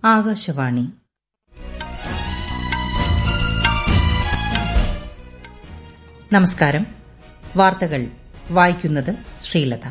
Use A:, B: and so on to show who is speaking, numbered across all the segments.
A: ആകാശവാണി നമസ്കാരം വാർത്തകൾ വായിക്കുന്നത് ശ്രീലത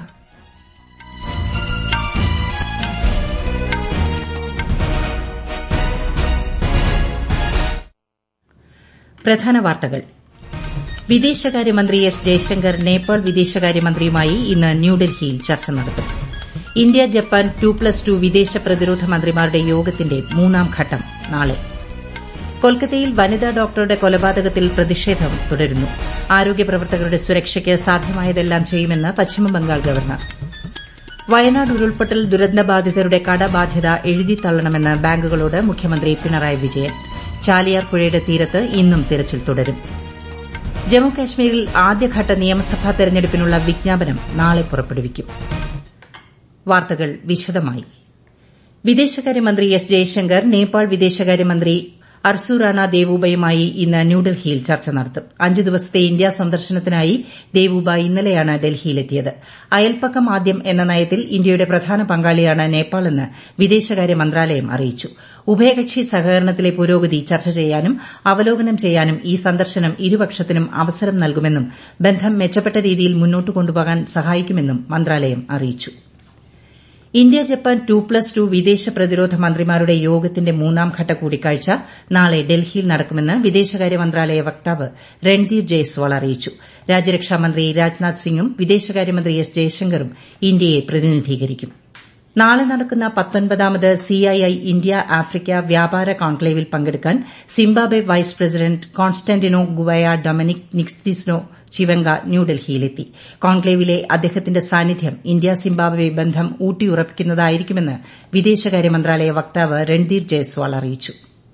A: പ്രധാന വാർത്തകൾ വിദേശകാര്യമന്ത്രി എസ് ജയശങ്കർ നേപ്പാൾ വിദേശകാര്യമന്ത്രിയുമായി ഇന്ന് ന്യൂഡൽഹിയിൽ ചർച്ച നടത്തും India Japan two plus two വിദേശ പ്രതിരോധ മന്ത്രിമാരുടെ യോഗത്തിന്റെ മൂന്നാം ഘട്ടം നാളെ കൊൽക്കത്തയിൽ വനിതാ ഡോക്ടറുടെ കൊലപാതകത്തിൽ പ്രതിഷേധം തുടരുന്നു ആരോഗ്യ പ്രവർത്തകരുടെ സുരക്ഷയ്ക്ക് സാധ്യമായതെല്ലാം ചെയ്യുമെന്ന് പശ്ചിമബംഗാൾ ഗവർണർ വയനാട് ഉരുൾപൊട്ടൽ ദുരന്തബാധിതരുടെ കടബാധ്യത എഴുതിത്തള്ളണമെന്ന് ബാങ്കുകളോട് മുഖ്യമന്ത്രി പിണറായി വിജയൻ ചാലിയാർ പുഴയുടെ തീരത്ത് ഇന്നും തിരച്ചിൽ തുടരും ജമ്മുകാശ്മീരിൽ ആദ്യഘട്ട നിയമസഭാ തെരഞ്ഞെടുപ്പിനുള്ള വിജ്ഞാപനം നാളെ പുറപ്പെടുവിക്കും വാർത്തകൾ വിശദമായി വിദേശകാര്യമന്ത്രി എസ് ജയശങ്കർ നേപ്പാൾ വിദേശകാര്യമന്ത്രി അർസുറാണ ദേവൂബയുമായി ഇന്ന് ന്യൂഡൽഹിയിൽ ചർച്ച നടത്തും അഞ്ച് ദിവസത്തെ ഇന്ത്യാ സന്ദർശനത്തിനായി ദേവൂബ ഇന്നലെയാണ് ഡൽഹിയിലെത്തിയത് അയൽപ്പക്കം ആദ്യം എന്ന നയത്തിൽ ഇന്ത്യയുടെ പ്രധാന പങ്കാളിയാണ് നേപ്പാളെന്ന് വിദേശകാര്യ മന്ത്രാലയം അറിയിച്ചു ഉഭയകക്ഷി സഹകരണത്തിലെ പുരോഗതി ചർച്ച ചെയ്യാനും അവലോകനം ചെയ്യാനും ഈ സന്ദർശനം ഇരുപക്ഷത്തിനും അവസരം നൽകുമെന്നും ബന്ധം മെച്ചപ്പെട്ട രീതിയിൽ മുന്നോട്ട് കൊണ്ടുപോകാൻ സഹായിക്കുമെന്നും മന്ത്രാലയം അറിയിച്ചു India Japan two plus two വിദേശ പ്രതിരോധ മന്ത്രിമാരുടെ യോഗത്തിന്റെ മൂന്നാംഘട്ട കൂടിക്കാഴ്ച നാളെ ഡൽഹിയിൽ നടക്കുമെന്ന് വിദേശകാര്യ മന്ത്രാലയ വക്താവ് രൺദീപ് ജയ്സ്വാൾ അറിയിച്ചു രാജ്യരക്ഷാമന്ത്രി രാജ്നാഥ് സിംഗും വിദേശകാര്യമന്ത്രി എസ് ജയശങ്കറും ഇന്ത്യയെ പ്രതിനിധീകരിക്കും നാളെ നടക്കുന്ന പത്തൊൻപതാമത് സിഐഐ ഇന്ത്യ ആഫ്രിക്ക വ്യാപാര കോൺക്ലേവിൽ പങ്കെടുക്കാൻ Zimbabwe vice president Constantino Guveya Dominic Nyikadzino Chiwenga ന്യൂഡൽഹിയിലെത്തി കോൺക്ലേവിലെ അദ്ദേഹത്തിന്റെ സാന്നിധ്യം ഇന്ത്യ സിംബാബ്വെ ബന്ധം ഊട്ടിയുറപ്പിക്കുന്നതായിരിക്കുമെന്ന് വിദേശകാര്യ മന്ത്രാലയ വക്താവ് രൺദീപ് ജയ്സ്വാൾ അറിയിച്ചു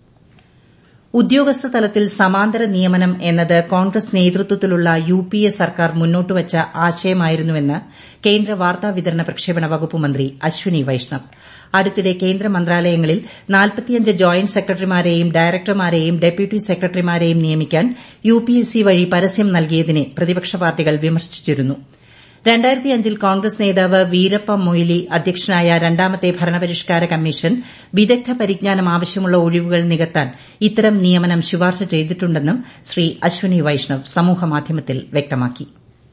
A: ഉദ്യോഗസ്ഥ തലത്തിൽ സമാന്തര നിയമനം എന്നത് കോൺഗ്രസ് നേതൃത്വത്തിലുള്ള യു പി എ സർക്കാർ മുന്നോട്ടുവച്ച ആശയമായിരുന്നുവെന്ന് കേന്ദ്ര വാർത്താവിതരണ പ്രക്ഷേപണ വകുപ്പ് മന്ത്രി അശ്വിനി വൈഷ്ണവ് അടുത്തിടെ കേന്ദ്ര മന്ത്രാലയങ്ങളിൽ നാൽപ്പത്തിയഞ്ച് ജോയിന്റ് സെക്രട്ടറിമാരെയും ഡയറക്ടർമാരെയും ഡെപ്യൂട്ടി സെക്രട്ടറിമാരെയും നിയമിക്കാൻ യു പി എസ് സി വഴി പരസ്യം നൽകിയതിനെ പ്രതിപക്ഷ പാർട്ടികൾ വിമർശിച്ചിരുന്നു രണ്ടായിരത്തിയഞ്ചിൽ കോൺഗ്രസ് നേതാവ് വീരപ്പ മൊയ്ലി അധ്യക്ഷനായ രണ്ടാമത്തെ ഭരണപരിഷ്കാര കമ്മീഷൻ വിദഗ്ധ പരിജ്ഞാനം ആവശ്യമുള്ള ഒഴിവുകൾ നികത്താൻ ഇത്തരം നിയമനം ശുപാർശ ചെയ്തിട്ടുണ്ടെന്നും ശ്രീ അശ്വിനി വൈഷ്ണവ് സമൂഹമാധ്യമത്തിൽ വ്യക്തമാക്കി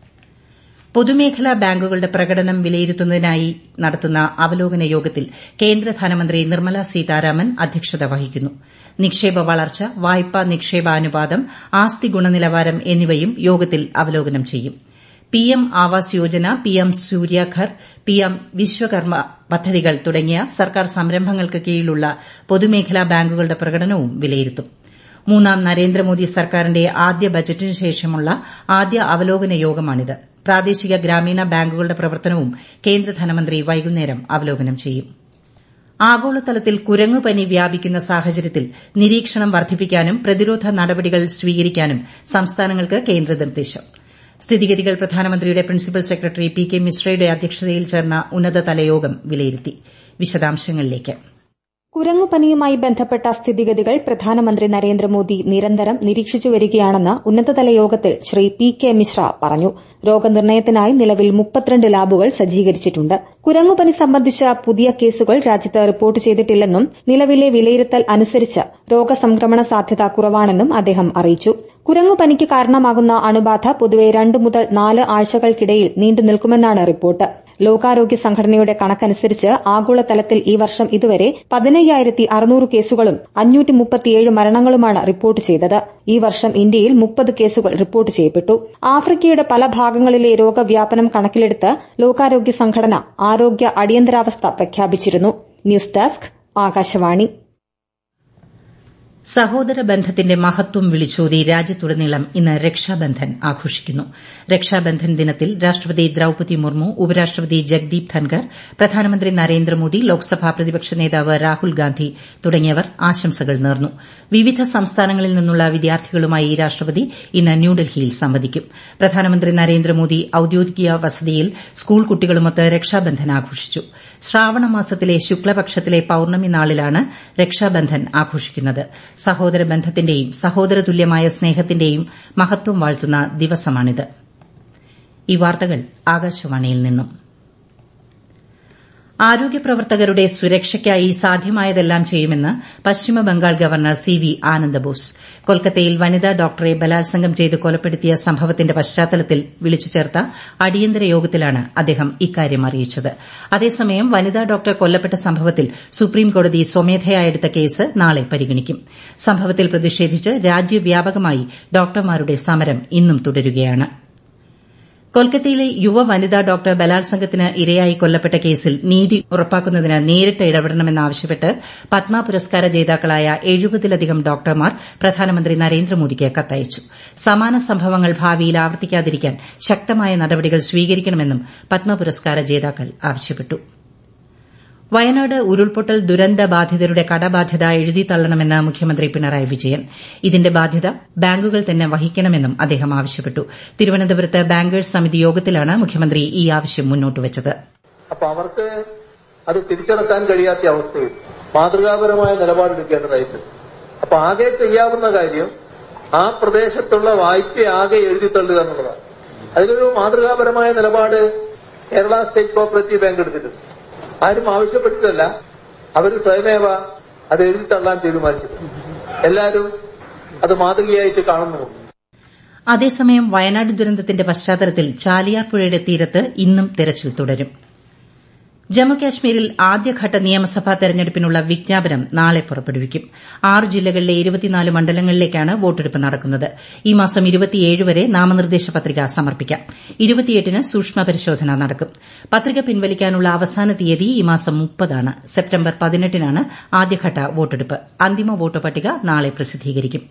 A: പൊതുമേഖലാ ബാങ്കുകളുടെ പ്രകടനം വിലയിരുത്തുന്നതിനായി നടത്തുന്ന അവലോകന യോഗത്തിൽ കേന്ദ്ര ധനമന്ത്രി നിർമ്മല സീതാരാമൻ അധ്യക്ഷത വഹിക്കുന്നു നിക്ഷേപ വളർച്ച വായ്പാ നിക്ഷേപാനുപാതം ആസ്തി ഗുണനിലവാരം എന്നിവയും യോഗത്തിൽ അവലോകനം ചെയ്യും PM Awas Yojana PM Suryaghar PM Vishwakarma പദ്ധതികൾ തുടങ്ങിയ സർക്കാർ സംരംഭങ്ങൾക്ക് കീഴിലുള്ള പൊതുമേഖലാ ബാങ്കുകളുടെ പ്രകടനവും വിലയിരുത്തും മൂന്നാം നരേന്ദ്രമോദി സർക്കാരിന്റെ ആദ്യ ബജറ്റിന് ശേഷമുള്ള ആദ്യ അവലോകന യോഗമാണിത് പ്രാദേശിക ഗ്രാമീണ ബാങ്കുകളുടെ പ്രവർത്തനവും കേന്ദ്ര ധനമന്ത്രി വൈകുന്നേരം അവലോകനം ചെയ്യും ആഗോളതലത്തിൽ കുരങ്ങുപനി വ്യാപിക്കുന്ന സാഹചര്യത്തിൽ നിരീക്ഷണം വർദ്ധിപ്പിക്കാനും പ്രതിരോധ നടപടികൾ സ്വീകരിക്കാനും സംസ്ഥാനങ്ങൾക്ക് കേന്ദ്ര നിർദ്ദേശം സ്ഥിതിഗതികൾ പ്രധാനമന്ത്രിയുടെ പ്രിൻസിപ്പൽ സെക്രട്ടറി പി കെ മിശ്രയുടെ അധ്യക്ഷതയിൽ ചേർന്ന ഉന്നതതല യോഗം വിലയിരുത്തി വിശദാംശങ്ങളിലേക്ക്
B: കുരങ്ങുപനിയുമായി ബന്ധപ്പെട്ട സ്ഥിതിഗതികൾ പ്രധാനമന്ത്രി നരേന്ദ്രമോദി നിരന്തരം നിരീക്ഷിച്ചു വരികയാണെന്ന് ഉന്നതതല യോഗത്തിൽ ശ്രീ പി കെ മിശ്ര പറഞ്ഞു രോഗനിർണയത്തിനായി നിലവിൽ മുപ്പത്തിരണ്ട് ലാബുകൾ സജ്ജീകരിച്ചിട്ടുണ്ട് കുരങ്ങുപനി സംബന്ധിച്ച പുതിയ കേസുകൾ രാജ്യത്ത് റിപ്പോർട്ട് ചെയ്തിട്ടില്ലെന്നും നിലവിലെ വിലയിരുത്തൽ അനുസരിച്ച് രോഗസംക്രമണ സാധ്യത കുറവാണെന്നും അദ്ദേഹം അറിയിച്ചു കുരങ്ങുപനിക്ക് കാരണമാകുന്ന അണുബാധ പൊതുവെ രണ്ട് മുതൽ നാല് ആഴ്ചകൾക്കിടയിൽ നീണ്ടുനിൽക്കുമെന്നാണ് റിപ്പോർട്ട് ലോകാരോഗ്യ സംഘടനയുടെ കണക്കനുസരിച്ച് ആഗോളതലത്തിൽ ഈ വർഷം ഇതുവരെ പതിനയ്യായിരത്തി അറുന്നൂറ് കേസുകളും അഞ്ഞൂറ്റി മുപ്പത്തിയേഴ് മരണങ്ങളുമാണ് റിപ്പോർട്ട് ചെയ്തത് ഈ വർഷം ഇന്ത്യയിൽ മുപ്പത് കേസുകൾ റിപ്പോർട്ട് ചെയ്യപ്പെട്ടു ആഫ്രിക്കയുടെ പല ഭാഗങ്ങളിലെ രോഗവ്യാപനം കണക്കിലെടുത്ത് ലോകാരോഗ്യ സംഘടന ആരോഗ്യ അടിയന്തരാവസ്ഥ പ്രഖ്യാപിച്ചിരുന്നു ന്യൂസ് ഡെസ്ക് ആകാശവാണി
A: സഹോദര ബന്ധത്തിന്റെ മഹത്വം വിളിച്ചോതി രാജ്യത്തുടനീളം ഇന്ന് രക്ഷാബന്ധൻ ആഘോഷിക്കുന്നു രക്ഷാബന്ധൻ ദിനത്തിൽ രാഷ്ട്രപതി ദ്രൌപതി മുർമു ഉപരാഷ്ട്രപതി ജഗ്ദീപ് ധൻകർ പ്രധാനമന്ത്രി നരേന്ദ്രമോദി ലോക്സഭാ പ്രതിപക്ഷ നേതാവ് രാഹുൽ ഗാന്ധി തുടങ്ങിയവർ ആശംസകൾ നേർന്നു വിവിധ സംസ്ഥാനങ്ങളിൽ നിന്നുള്ള വിദ്യാർത്ഥികളുമായി രാഷ്ട്രപതി ഇന്ന് ന്യൂഡൽഹിയിൽ സംവദിക്കും പ്രധാനമന്ത്രി നരേന്ദ്രമോദി ഔദ്യോഗിക വസതിയിൽ സ്കൂൾ കുട്ടികളുമൊത്ത് രക്ഷാബന്ധൻ ആഘോഷിച്ചു ശ്രാവണ മാസത്തിലെ ശുക്ലപക്ഷത്തിലെ പൌർണമി നാളിലാണ് രക്ഷാബന്ധൻ ആഘോഷിക്കുന്നത് സഹോദര ബന്ധത്തിന്റെയും സഹോദരതുല്യമായ സ്നേഹത്തിന്റെയും മഹത്വം വാഴ്ത്തുന്ന ദിവസമാണിത് ഈ വാർത്തകൾ ആകാശവാണിയിൽ നിന്നും ആരോഗ്യ പ്രവർത്തകരുടെ സുരക്ഷയ്ക്കായി സാധ്യമായതെല്ലാം ചെയ്യുമെന്ന് Paschimabangal governor C V Anandabose കൊൽക്കത്തയിൽ വനിതാ ഡോക്ടറെ ബലാത്സംഗം ചെയ്ത് കൊലപ്പെടുത്തിയ സംഭവത്തിന്റെ പശ്ചാത്തലത്തിൽ വിളിച്ചു ചേർത്ത അടിയന്തര യോഗത്തിലാണ് അദ്ദേഹം ഇക്കാര്യം അറിയിച്ചത് അതേസമയം വനിതാ ഡോക്ടർ കൊല്ലപ്പെട്ട സംഭവത്തിൽ സുപ്രീംകോടതി സ്വമേധയാ എടുത്ത കേസ് നാളെ പരിഗണിക്കും സംഭവത്തിൽ പ്രതിഷേധിച്ച് രാജ്യവ്യാപകമായി ഡോക്ടർമാരുടെ സമരം ഇന്നും തുടരുകയാണ് കൊൽക്കത്തയിലെ യുവ വനിതാ ഡോക്ടർ ബലാത്സംഗത്തിന് ഇരയായി കൊല്ലപ്പെട്ട കേസിൽ നീതി ഉറപ്പാക്കുന്നതിന് നേരിട്ട് ഇടപെടണമെന്നാവശ്യപ്പെട്ട് പത്മ പുരസ്കാര ജേതാക്കളായ എഴുപതിലധികം ഡോക്ടർമാർ പ്രധാനമന്ത്രി നരേന്ദ്രമോദിക്ക് കത്തയച്ചു സമാന സംഭവങ്ങൾ ഭാവിയിൽ ആവർത്തിക്കാതിരിക്കാൻ ശക്തമായ നടപടികൾ സ്വീകരിക്കണമെന്നും പത്മ പുരസ്കാര ജേതാക്കൾ ആവശ്യപ്പെട്ടു വയനാട് ഉരുൾപൊട്ടൽ ദുരന്ത ബാധിതരുടെ കടബാധ്യത എഴുതിത്തള്ളണമെന്ന് മുഖ്യമന്ത്രി പിണറായി വിജയൻ ഇതിന്റെ ബാധ്യത ബാങ്കുകൾ തന്നെ വഹിക്കണമെന്നും അദ്ദേഹം ആവശ്യപ്പെട്ടു തിരുവനന്തപുരത്ത് ബാങ്കേഴ്സ് സമിതി യോഗത്തിലാണ് മുഖ്യമന്ത്രി ഈ ആവശ്യം മുന്നോട്ടുവച്ചത്
C: അപ്പൊ അവർക്ക് അത് തിരിച്ചടക്കാൻ കഴിയാത്ത അവസ്ഥയിൽ മാതൃകാപരമായ നിലപാടെടുക്കേണ്ടതായിട്ടുണ്ട് അപ്പൊ ആകെ ചെയ്യാവുന്ന കാര്യം ആ പ്രദേശത്തുള്ള വായ്പ ആകെ എഴുതിത്തള്ളുക എന്നുള്ളതാണ് അതിലൊരു മാതൃകാപരമായ നിലപാട് കേരള സ്റ്റേറ്റ് കോപ്പറേറ്റീവ് ബാങ്ക് എടുത്തിട്ടുണ്ട് ആരും ആവശ്യപ്പെട്ടിട്ടല്ല അവർ സ്വയമേവ അത് എഴുതിത്തള്ളാൻ തീരുമാനിച്ചിട്ടുണ്ട് എല്ലാവരും അത് മാതൃകയായിട്ട് കാണുന്നു
A: അതേസമയം വയനാട് ദുരന്തത്തിന്റെ പശ്ചാത്തലത്തിൽ ചാലിയാർ പുഴയുടെ തീരത്ത് ഇന്നും തെരച്ചിൽ തുടരും ജമ്മുകാശ്മീരിൽ ആദ്യഘട്ട നിയമസഭാ തെരഞ്ഞെടുപ്പിനുള്ള വിജ്ഞാപനം നാളെ പുറപ്പെടുവിക്കും ആറ് ജില്ലകളിലെ ഇരുപത്തിനാല് മണ്ഡലങ്ങളിലേക്കാണ് വോട്ടെടുപ്പ് നടക്കുന്നത് ഈ മാസം വരെ നാമനിർദ്ദേശ പത്രിക സമർപ്പിക്കാം ഇരുപത്തിയെട്ടിന് സൂക്ഷ്മ പരിശോധന നടക്കും പത്രിക പിൻവലിക്കാനുള്ള അവസാന തീയതി ഈ മാസം മുപ്പതാണ് സെപ്റ്റംബർ പതിനെട്ടിനാണ് ആദ്യഘട്ട വോട്ടെടുപ്പ് അന്തിമ വോട്ടർ പട്ടിക നാളെ പ്രസിദ്ധീകരിക്കും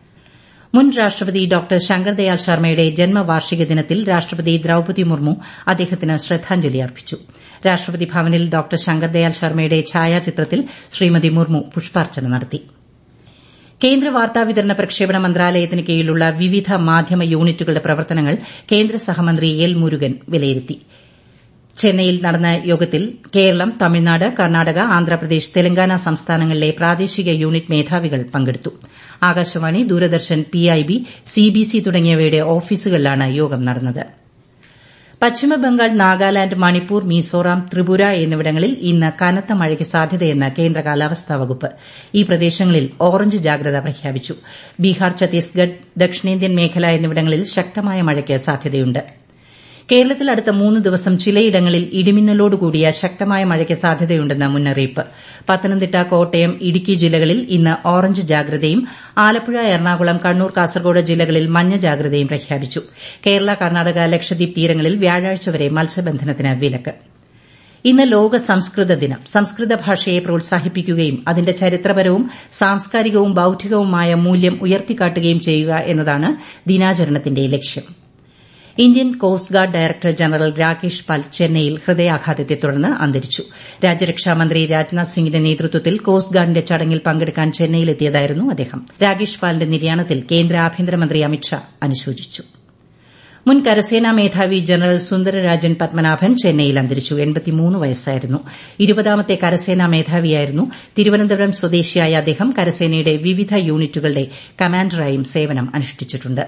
A: മുൻ രാഷ്ട്രപതി ഡോക്ടർ ശങ്കർദയാൽ ശർമ്മയുടെ ജന്മവാർഷിക ദിനത്തിൽ രാഷ്ട്രപതി ദ്രൌപതി മുർമു അദ്ദേഹത്തിന് ശ്രദ്ധാഞ്ജലി അർപ്പിച്ചു രാഷ്ട്രപതി ഭവനിൽ ഡോക്ടർ ശങ്കർദയാൽ ശർമ്മയുടെ ഛായാചിത്രത്തിൽ ശ്രീമതി മുർമു പുഷ്പാർച്ചന നടത്തി കേന്ദ്ര വാർത്താവിതരണ പ്രക്ഷേപണ മന്ത്രാലയത്തിന് കീഴിലുള്ള വിവിധ മാധ്യമ യൂണിറ്റുകളുടെ പ്രവർത്തനങ്ങൾ കേന്ദ്ര സഹമന്ത്രി എൽ മുരുകൻ വിലയിരുത്തി ചെന്നൈയിൽ നടന്ന യോഗത്തിൽ കേരളം തമിഴ്നാട് കർണാടക ആന്ധ്രാപ്രദേശ് തെലങ്കാന സംസ്ഥാനങ്ങളിലെ പ്രാദേശിക യൂണിറ്റ് മേധാവികൾ പങ്കെടുത്തു ആകാശവാണി ദൂരദർശൻ പിഐബി സിബിസി തുടങ്ങിയവയുടെ ഓഫീസുകളിലാണ് യോഗം നടന്നത് പശ്ചിമബംഗാൾ നാഗാലാന്റ് മണിപ്പൂർ മിസോറാം ത്രിപുര എന്നിവിടങ്ങളിൽ ഇന്ന് കനത്ത മഴയ്ക്ക് സാധ്യതയെന്ന് കേന്ദ്ര കാലാവസ്ഥാ വകുപ്പ് ഈ പ്രദേശങ്ങളിൽ ഓറഞ്ച് ജാഗ്രത പ്രഖ്യാപിച്ചു ബീഹാർ ഛത്തീസ്ഗഡ് ദക്ഷിണേന്ത്യൻ മേഖല എന്നിവിടങ്ങളിൽ ശക്തമായ മഴയ്ക്ക് സാധ്യതയുണ്ട് കേരളത്തിൽ അടുത്ത മൂന്ന് ദിവസം ചിലയിടങ്ങളിൽ ഇടിമിന്നലോടുകൂടിയ ശക്തമായ മഴയ്ക്ക് സാധ്യതയുണ്ടെന്ന് മുന്നറിയിപ്പ് പത്തനംതിട്ട കോട്ടയം ഇടുക്കി ജില്ലകളിൽ ഇന്ന് ഓറഞ്ച് ജാഗ്രതയും ആലപ്പുഴ എറണാകുളം കണ്ണൂർ കാസർഗോഡ് ജില്ലകളിൽ മഞ്ഞ ജാഗ്രതയും പ്രഖ്യാപിച്ചു കേരള കർണാടക ലക്ഷദ്വീപ് തീരങ്ങളിൽ വ്യാഴാഴ്ച വരെ മത്സ്യബന്ധനത്തിന് വിലക്ക് ഇന്ന് ലോക സംസ്കൃത ദിനം സംസ്കൃത ഭാഷയെ പ്രോത്സാഹിപ്പിക്കുകയും അതിന്റെ ചരിത്രപരവും സാംസ്കാരികവും ബൌദ്ധികവുമായ മൂല്യം ഉയർത്തിക്കാട്ടുകയും ചെയ്യുക എന്നതാണ് ദിനാചരണത്തിന്റെ ലക്ഷ്യം Indian Coast Guard director general Rakesh Pal ചെന്നൈയിൽ ഹൃദയാഘാതത്തെ തുടർന്ന് അന്തരിച്ചു രാജ്യരക്ഷാമന്ത്രി രാജ്നാഥ് സിംഗിന്റെ നേതൃത്വത്തിൽ കോസ്റ്റ് ഗാർഡിന്റെ ചടങ്ങിൽ പങ്കെടുക്കാൻ ചെന്നൈയിലെത്തിയതായിരുന്നു അദ്ദേഹം രാകേഷ് പാലിന്റെ നിര്യാണത്തിൽ കേന്ദ്ര ആഭ്യന്തരമന്ത്രി അമിത്ഷാ അനുശോചിച്ചു മുൻ കരസേനാ മേധാവി ജനറൽ സുന്ദരരാജൻ പത്മനാഭൻ ചെന്നൈയിൽ അന്തരിച്ചു വയസ്സായിരുന്നു ഇരുപതാമത്തെ കരസേനാ മേധാവിയായിരുന്നു തിരുവനന്തപുരം സ്വദേശിയായ അദ്ദേഹം കരസേനയുടെ വിവിധ യൂണിറ്റുകളുടെ കമാൻഡറായും സേവനം അനുഷ്ഠിച്ചിട്ടുണ്ട്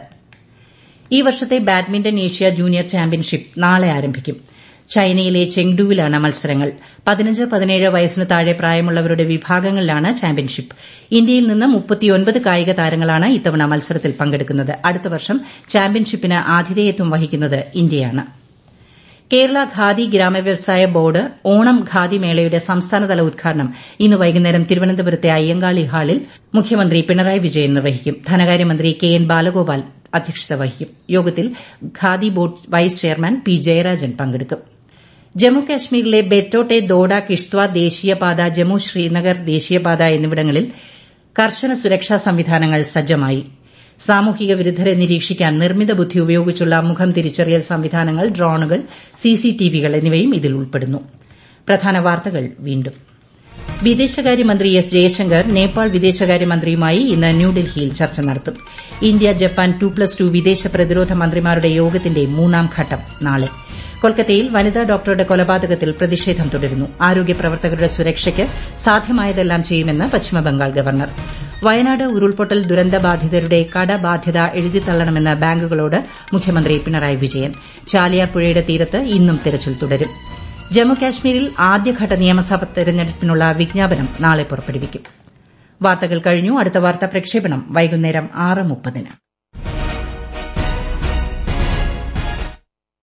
A: ഈ വർഷത്തെ ബാഡ്മിന്റൺ ഏഷ്യ ജൂനിയർ ചാമ്പ്യൻഷിപ്പ് നാളെ ആരംഭിക്കും ചൈനയിലെ ചെങ്ഡുവിലാണ് മത്സരങ്ങൾ പതിനഞ്ച് പതിനേഴ് വയസ്സിന് താഴെ പ്രായമുള്ളവരുടെ വിഭാഗങ്ങളിലാണ് ചാമ്പ്യൻഷിപ്പ് ഇന്ത്യയിൽ നിന്ന് മുപ്പത്തിയൊൻപത് കായിക താരങ്ങളാണ് ഇത്തവണ മത്സരത്തിൽ പങ്കെടുക്കുന്നത് അടുത്ത വർഷം ചാമ്പ്യൻഷിപ്പിന് ആതിഥേയത്വം വഹിക്കുന്നത് ഇന്ത്യയാണ് കേരള ഖാദി ഗ്രാമവ്യവസായ ബോർഡ് ഓണം ഖാദി മേളയുടെ സംസ്ഥാനതല ഉദ്ഘാടനം ഇന്ന് വൈകുന്നേരം തിരുവനന്തപുരത്തെ അയ്യങ്കാളി ഹാളിൽ മുഖ്യമന്ത്രി പിണറായി വിജയൻ നിർവഹിക്കും ധനകാര്യമന്ത്രി കെ എൻ ബാലഗോപാൽ അധ്യക്ഷത വഹിക്കും യോഗത്തിൽ Khadi board vice chairman P Jayarajan പങ്കെടുക്കും ജമ്മുകാശ്മീരിലെ ബെറ്റോട്ടെ ദോഡ കിഷ്ത്വാർ ദേശീയപാത ജമ്മു ശ്രീനഗർ ദേശീയപാത എന്നിവിടങ്ങളിൽ കർശന സുരക്ഷാ സംവിധാനങ്ങൾ സജ്ജമായി സാമൂഹിക വിരുദ്ധരെ നിരീക്ഷിക്കാൻ നിർമ്മിത ബുദ്ധി ഉപയോഗിച്ചുള്ള മുഖം തിരിച്ചറിയൽ സംവിധാനങ്ങൾ ഡ്രോണുകൾ സിസിടിവികൾ എന്നിവയും ഇതിൽ ഉൾപ്പെടുന്നു പ്രധാന വാർത്തകൾ വീണ്ടും വിദേശകാര്യമന്ത്രി എസ് ജയശങ്കർ നേപ്പാൾ വിദേശകാര്യമന്ത്രിയുമായി ഇന്ന് ന്യൂഡൽഹിയിൽ ചർച്ച നടത്തും India Japan two plus two വിദേശ പ്രതിരോധ മന്ത്രിമാരുടെ യോഗത്തിന്റെ മൂന്നാം ഘട്ടം നാളെ കൊൽക്കത്തയിൽ വനിതാ ഡോക്ടറുടെ കൊലപാതകത്തിൽ പ്രതിഷേധം തുടരുന്നു ആരോഗ്യ പ്രവർത്തകരുടെ സുരക്ഷയ്ക്ക് സാധ്യമായതെല്ലാം ചെയ്യുമെന്ന് പശ്ചിമബംഗാൾ ഗവർണർ വയനാട് ഉരുൾപൊട്ടൽ ദുരന്തബാധിതരുടെ കടബാധ്യത എഴുതിത്തള്ളണമെന്ന് ബാങ്കുകളോട് മുഖ്യമന്ത്രി പിണറായി വിജയൻ ചാലിയാർ പുഴയുടെ തീരത്ത് ഇന്നും തെരച്ചിൽ തുടരും ജമ്മുകാശ്മീരിൽ ആദ്യഘട്ട നിയമസഭാ തെരഞ്ഞെടുപ്പിനുള്ള വിജ്ഞാപനം നാളെ പുറപ്പെടുവിക്കും വാർത്തകൾ കഴിഞ്ഞു അടുത്ത വാർത്താ പ്രക്ഷേപണം വൈകുന്നേരം ആറ് മുപ്പതിന്